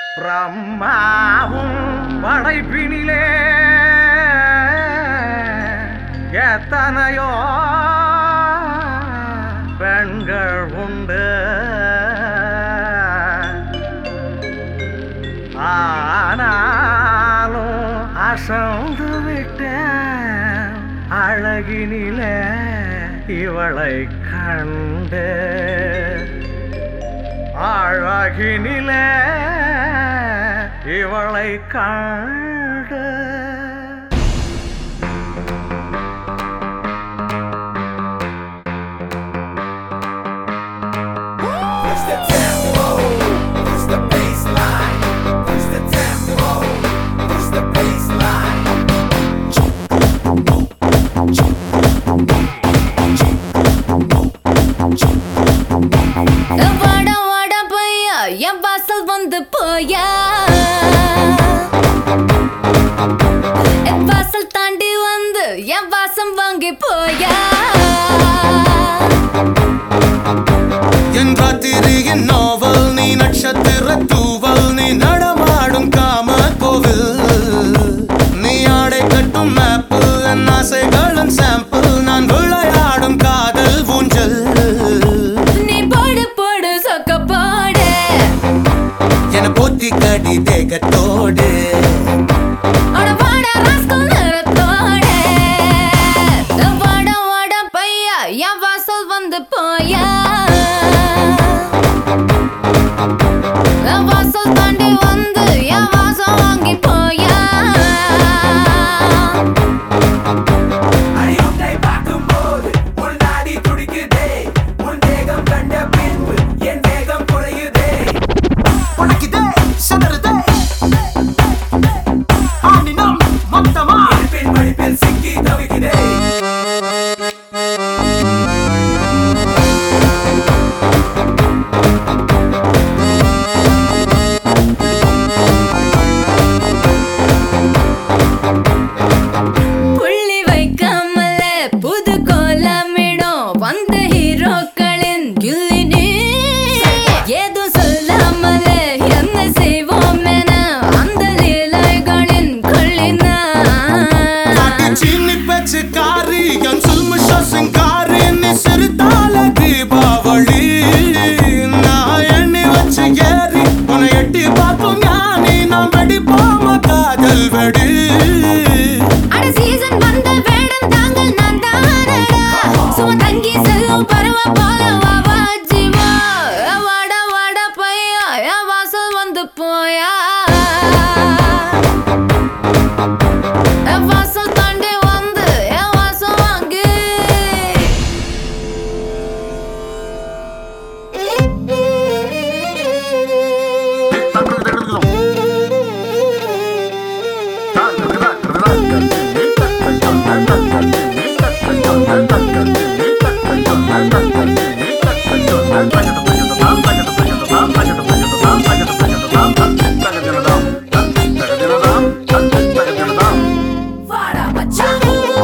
பிரம்மாவும் படைப்பினிலே எத்தனையோ பெண்கள் உண்டு ஆனாலும் அசந்து விட்டேன் அழகினிலே இவளை கண்டு அழகினிலே இவளை கண்டு Push the tempo, push the baseline, push the tempo, push the baseline. வாடா வாடா பையா என் வாசல் வந்து போயா என் வாசல் தாண்டி வந்து என் வாசம் வாங்கி போயா என் ராத்திரியின் நாவல் நீ நட்சத்திர தூவல் நீ நடமாடும் காம கோவில் நீ ஆடை கட்டும் மேப்பு என் ஆசைகளின் சாம்பிள் நான் விளையாடும் காதல் ஊஞ்சல் நீ போடு போடு சொக்க போடு என போத்தி கடி தேகத்தோடு அட வாடா ராஸ்கல் நிறத்தோடு வாடா வாடா பையா என் வாசல் வந்து போயா என் வாசல் தாண்டி வந்து என் வாசம் வாங்கி போயா அடியொன்றை பார்க்கும்போது உன் நாடி துடிக்குதே உன் தேகம் கண்ட பின்பு என் வேகம் குறையுதே உனக்குதே சிதறுதே ஆனினம் மொத்தமா பின் படிப்பில் சிக்கி தவிக்கிறே புள்ளி வைக்காமல புது கோலமிடும் வந்த ஹீரோக்களின் கில்லி நீ ஏதோ சொல்லாமல என்ன செய்வோம் என அந்த லீலைகளின் கொள்ளினா சீனி பேச்சு காரி என் சுல்முஷ சிங்காரி நீ சிறுத்தால தீபாவளி நான் எண்ணி வச்சு ஏறி உன்னை எட்டி பார்க்கும் ஞானி நாம் வெடிப்போம காதல் வெடி அட சீசன் வந்த வேடம் தாங்கள் நான் தானடா சும்மா தங்கி செல்லும் பருவ போல வா வா ஜீவா வாடா வாடா பையா என் வாசல் வந்து போயா என் வாசல் தாண்டி வந்து என் வாசம் வாங்கு வாடா மச்சான்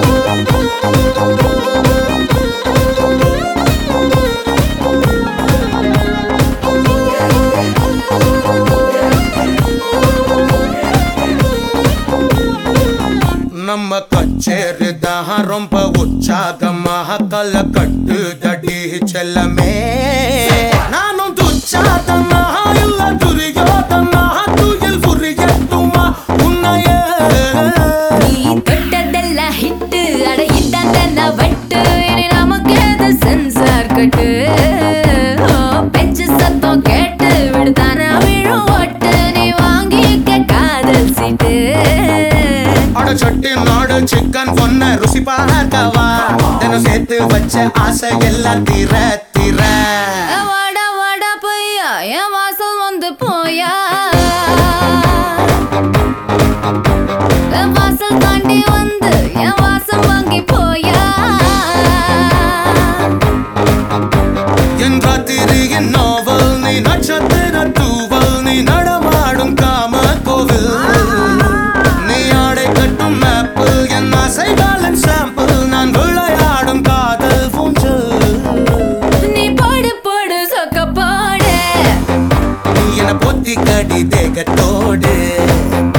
நம்ம கச்சேரி தான் ரொம்ப உற்சாகமாக கல கட்டு தடி செல்லமே நானும் துச்சாதனா இல்ல துரியோதனா துயில் புரியட்டுமா உன்னையே நீ தொட்டதெல்லாம் ஹிட்டு அட இட்டாண்டா வட்டு இனி நமக்கு எது சென்சார் கட்டு ஓ, பெஞ்சு சத்தம் கேட்டு விடுதானா விழும் ஓட்டு நீ வாங்கிக்க காதல் சீட்டு அட சட்டி நாடு சிக்கன் பொண்ண ருசி பார்க்கவா தினம் சேர்த்து வச்ச ஆசை எல்லாம் தீர தீர வாடா வாடா பையா என் வாசல் வந்து போயா என் வாசல் தாண்டி வந்து என் வாசம் வாங்கி போயா என் ராத்திரியின் நாவல் நீ நட்சத்திர தூவல் நீ நடமாடும் காம கோவில் நீ ஆடை கட்டும் மேப்பு என் ஆசைகளின் சாம்பிள் நான் விளையாடும் காதல் ஊஞ்சல் நீ போடு போடு சொக்க போடு நீ என பொத்தி கடி தேகத்தோடு